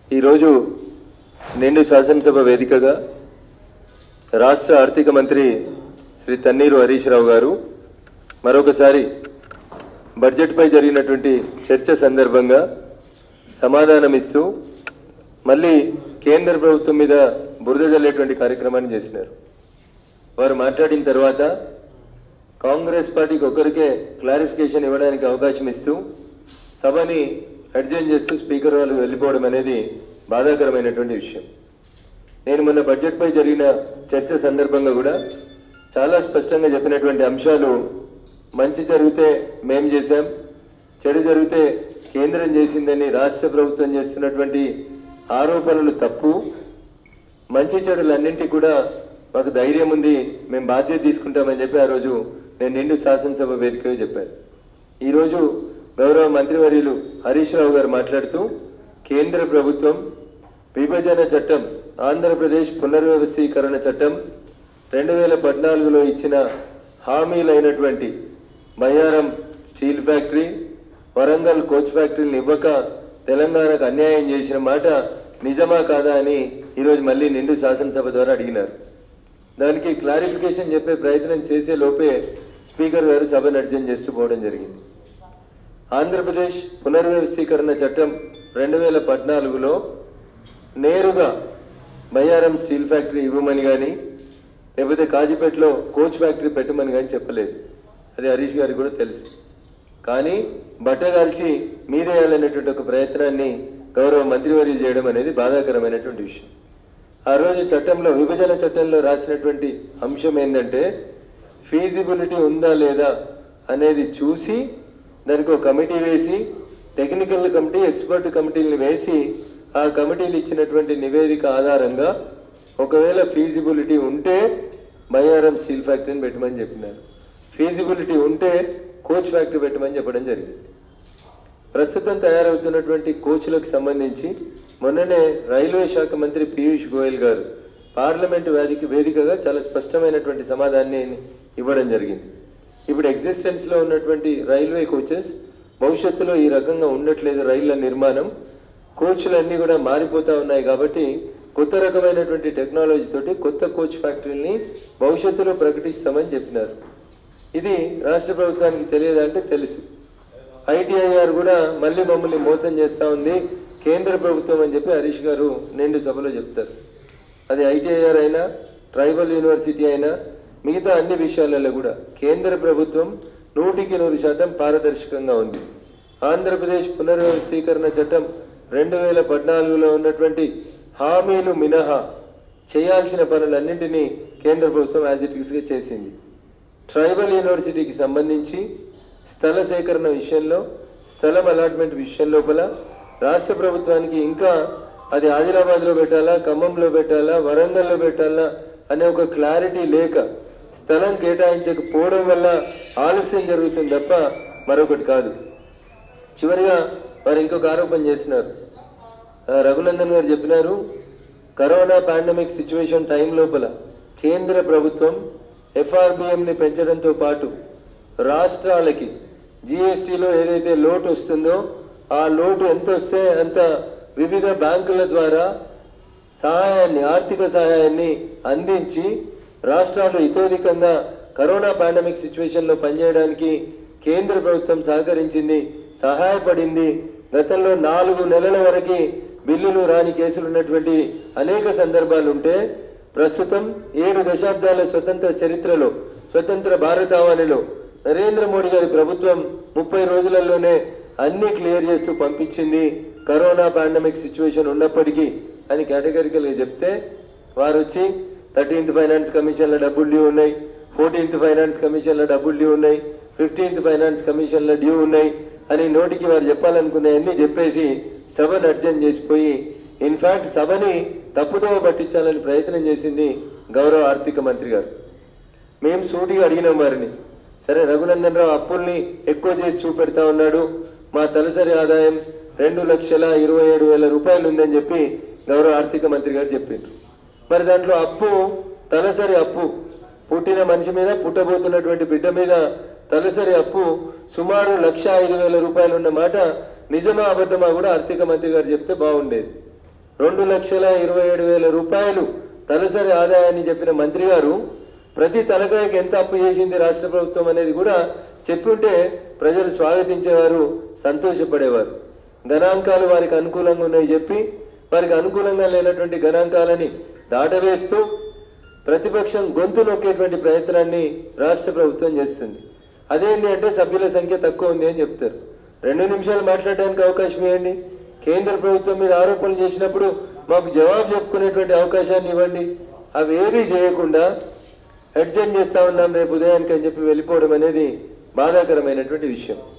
ఈరోజు నిండు శాసనసభ వేదికగా రాష్ట్ర ఆర్థిక మంత్రి శ్రీ తన్నీరు హరీష్ రావు గారు మరొకసారి బడ్జెట్పై జరిగినటువంటి చర్చ సందర్భంగా సమాధానమిస్తూ మళ్ళీ కేంద్ర ప్రభుత్వం మీద బురద జల్లేటువంటి కార్యక్రమాన్ని చేసినారు వారు మాట్లాడిన తర్వాత కాంగ్రెస్ పార్టీకి ఒకరికే క్లారిఫికేషన్ ఇవ్వడానికి అవకాశం ఇస్తూ సభని అడ్జైన్ చేస్తూ స్పీకర్ వాళ్ళు వెళ్ళిపోవడం అనేది బాధాకరమైనటువంటి విషయం నేను మొన్న బడ్జెట్పై జరిగిన చర్చ సందర్భంగా కూడా చాలా స్పష్టంగా చెప్పినటువంటి అంశాలు మంచి జరిగితే మేం చేశాం చెడు జరిగితే కేంద్రం చేసిందని రాష్ట్ర ప్రభుత్వం చేస్తున్నటువంటి ఆరోపణలు తప్పు మంచి చెడులన్నింటికి కూడా మాకు ధైర్యం ఉంది మేము బాధ్యత తీసుకుంటామని చెప్పి ఆ రోజు నేను నిండు శాసనసభ వేదికగా చెప్పాను ఈరోజు గౌరవ మంత్రివర్యులు హరీష్ రావు గారు మాట్లాడుతూ కేంద్ర ప్రభుత్వం విభజన చట్టం ఆంధ్రప్రదేశ్ పునర్వ్యవస్థీకరణ చట్టం రెండు వేల పద్నాలుగులో ఇచ్చిన హామీలైనటువంటి Bayyaram steel factory Warangal coach ఫ్యాక్టరీని ఇవ్వక తెలంగాణకు అన్యాయం చేసిన మాట నిజమా కాదా అని ఈరోజు మళ్ళీ నిండు శాసనసభ ద్వారా అడిగినారు దానికి క్లారిఫికేషన్ చెప్పే ప్రయత్నం చేసే లోపే స్పీకర్ గారు సభను అర్జన్ చేస్తూ పోవడం జరిగింది ఆంధ్రప్రదేశ్ పునర్వ్యవస్థీకరణ చట్టం రెండు వేల పద్నాలుగులో నేరుగా బయ్యారం స్టీల్ ఫ్యాక్టరీ ఇవ్వమని కానీ లేకపోతే కాజీపేటలో కోచ్ ఫ్యాక్టరీ పెట్టమని కానీ చెప్పలేదు అది హరీష్ గారికి కూడా తెలుసు కానీ బట్టగాల్చి మీరేయాలనేటువంటి ఒక ప్రయత్నాన్ని గౌరవ మంత్రివర్యులు చేయడం అనేది బాధాకరమైనటువంటి విషయం ఆ రోజు చట్టంలో విభజన చట్టంలో రాసినటువంటి అంశం ఏంటంటే ఫీజిబిలిటీ ఉందా లేదా అనేది చూసి దానికి ఒక కమిటీ వేసి టెక్నికల్ కమిటీ ఎక్స్పర్ట్ కమిటీలను వేసి ఆ కమిటీలు ఇచ్చినటువంటి నివేదిక ఆధారంగా ఒకవేళ ఫీజిబిలిటీ ఉంటే బయ్యారం స్టీల్ ఫ్యాక్టరీని పెట్టమని చెప్పినారు ఫీజిబిలిటీ ఉంటే కోచ్ ఫ్యాక్టరీ పెట్టమని చెప్పడం జరిగింది ప్రస్తుతం తయారవుతున్నటువంటి కోచ్లకు సంబంధించి మొన్ననే రైల్వే శాఖ మంత్రి పీయూష్ గోయల్ గారు పార్లమెంటు వేదిక వేదికగా చాలా స్పష్టమైనటువంటి సమాధానాన్ని ఇవ్వడం జరిగింది ఇప్పుడు ఎగ్జిస్టెన్స్ లో ఉన్నటువంటి రైల్వే కోచెస్ భవిష్యత్తులో ఈ రకంగా ఉండట్లేదు రైళ్ల నిర్మాణం కోచ్లన్నీ కూడా మారిపోతా ఉన్నాయి కాబట్టి కొత్త రకమైనటువంటి టెక్నాలజీ తోటి కొత్త కోచ్ ఫ్యాక్టరీని భవిష్యత్తులో ప్రకటిస్తామని చెప్పినారు ఇది రాష్ట్ర ప్రభుత్వానికి తెలియదంటే తెలుసు ఐటీఐఆర్ కూడా మళ్ళీ మమ్మల్ని మోసం చేస్తా ఉంది కేంద్ర ప్రభుత్వం అని చెప్పి హరీష్ గారు నిండు సభలో చెప్తారు అది ఐటీఐఆర్ అయినా ట్రైబల్ యూనివర్సిటీ అయినా మిగతా అన్ని విషయాలలో కూడా కేంద్ర ప్రభుత్వం నూటికి నూరు శాతం పారదర్శకంగా ఉంది ఆంధ్రప్రదేశ్ పునర్వ్యవస్థీకరణ చట్టం రెండు వేల పద్నాలుగులో ఉన్నటువంటి హామీలు మినహా చేయాల్సిన పనులన్నింటినీ కేంద్ర ప్రభుత్వం యాజ్ ఇట్ గా చేసింది ట్రైబల్ యూనివర్సిటీకి సంబంధించి స్థల సేకరణ విషయంలో స్థలం అలాట్మెంట్ విషయం లోపల రాష్ట్ర ప్రభుత్వానికి ఇంకా అది ఆదిలాబాద్లో పెట్టాలా ఖమ్మంలో పెట్టాలా వరంగల్లో పెట్టాలా అనే ఒక క్లారిటీ లేక స్థలం కేటాయించకపోవడం వల్ల ఆలస్యం జరుగుతుంది తప్ప మరొకటి కాదు చివరిగా వారు ఇంకొక ఆరోపణ చేసినారు ఆ, రఘునందన్ గారు చెప్పినారు కరోనా పాండమిక్ సిచ్యువేషన్ టైం లోపల కేంద్ర ప్రభుత్వం FRBM ని పెంచడంతో పాటు రాష్ట్రాలకి జిఎస్టిలో ఏదైతే లోటు వస్తుందో ఆ లోటు ఎంత వస్తే అంత వివిధ బ్యాంకుల ద్వారా సహాయాన్ని ఆర్థిక సహాయాన్ని అందించి రాష్ట్రాలు ఇతోధికంగా కరోనా పాండమిక్ సిచ్యువేషన్ లో పనిచేయడానికి కేంద్ర ప్రభుత్వం సహకరించింది సహాయపడింది గతంలో నాలుగు నెలల వరకు బిల్లులు రాని కేసులు ఉన్నటువంటి అనేక సందర్భాలు ఉంటే ప్రస్తుతం ఏడు దశాబ్దాల స్వతంత్ర చరిత్రలో స్వతంత్ర భారతావనిలో నరేంద్ర మోడీ గారి ప్రభుత్వం ముప్పై రోజులలోనే అన్ని క్లియర్ చేస్తూ పంపించింది కరోనా పాండమిక్ సిచ్యువేషన్ ఉన్నప్పటికీ అని కేటగిరికల్ గా చెప్తే వారు వచ్చి థర్టీన్త్ ఫైనాన్స్ కమిషన్ల డబ్బులు డ్యూ ఉన్నాయి ఫోర్టీన్త్ ఫైనాన్స్ కమిషన్ల డబ్బులు డ్యూ ఉన్నాయి ఫిఫ్టీన్త్ ఫైనాన్స్ కమిషన్ల డ్యూ ఉన్నాయి అని నోటికి వారు చెప్పాలనుకున్నాయన్నీ చెప్పేసి సభను అర్జన్ చేసిపోయి ఇన్ఫాక్ట్ సభని తప్పుదోవ పట్టించాలని ప్రయత్నం చేసింది గౌరవ ఆర్థిక మంత్రి గారు మేము సూటిగా అడిగినాం వారిని సరే రఘునందన్ రావు అప్పుల్ని ఎక్కువ చేసి చూపెడతా ఉన్నాడు మా తలసరి ఆదాయం రెండు లక్షల ఇరవై ఏడు వేల రూపాయలు ఉందని చెప్పి గౌరవ ఆర్థిక మంత్రి గారు చెప్పిండ్రు మరి దాంట్లో అప్పు తలసరి అప్పు పుట్టిన మనిషి మీద పుట్టబోతున్నటువంటి బిడ్డ మీద తలసరి అప్పు సుమారు లక్ష ఐదు వేల రూపాయలు ఉన్న మాట నిజమా అబద్ధమా కూడా ఆర్థిక మంత్రి గారు చెప్తే బాగుండేది రెండు లక్షల ఇరవై ఏడు వేల రూపాయలు తలసరి ఆదాయాన్ని చెప్పిన మంత్రి గారు ప్రతి తలకాయకి ఎంత అప్పు చేసింది రాష్ట్ర ప్రభుత్వం అనేది కూడా చెప్పుంటే ప్రజలు స్వాగతించేవారు సంతోషపడేవారు గణాంకాలు వారికి అనుకూలంగా ఉన్నాయి చెప్పి వారికి అనుకూలంగా లేనటువంటి గణాంకాలని దాటవేస్తూ ప్రతిపక్షం గొంతు నొక్కేటువంటి ప్రయత్నాన్ని రాష్ట్ర ప్రభుత్వం చేస్తుంది అదేంటి అంటే సభ్యుల సంఖ్య తక్కువ ఉంది అని చెప్తారు రెండు నిమిషాలు మాట్లాడడానికి అవకాశం ఇవ్వండి కేంద్ర ప్రభుత్వం మీద ఆరోపణలు చేసినప్పుడు మాకు జవాబు చెప్పుకునేటువంటి అవకాశాన్ని ఇవ్వండి అవి ఏవీ చేయకుండా అడ్జెంట్ చేస్తా ఉన్నాం రేపు ఉదయానికి అని చెప్పి వెళ్ళిపోవడం అనేది బాధాకరమైనటువంటి విషయం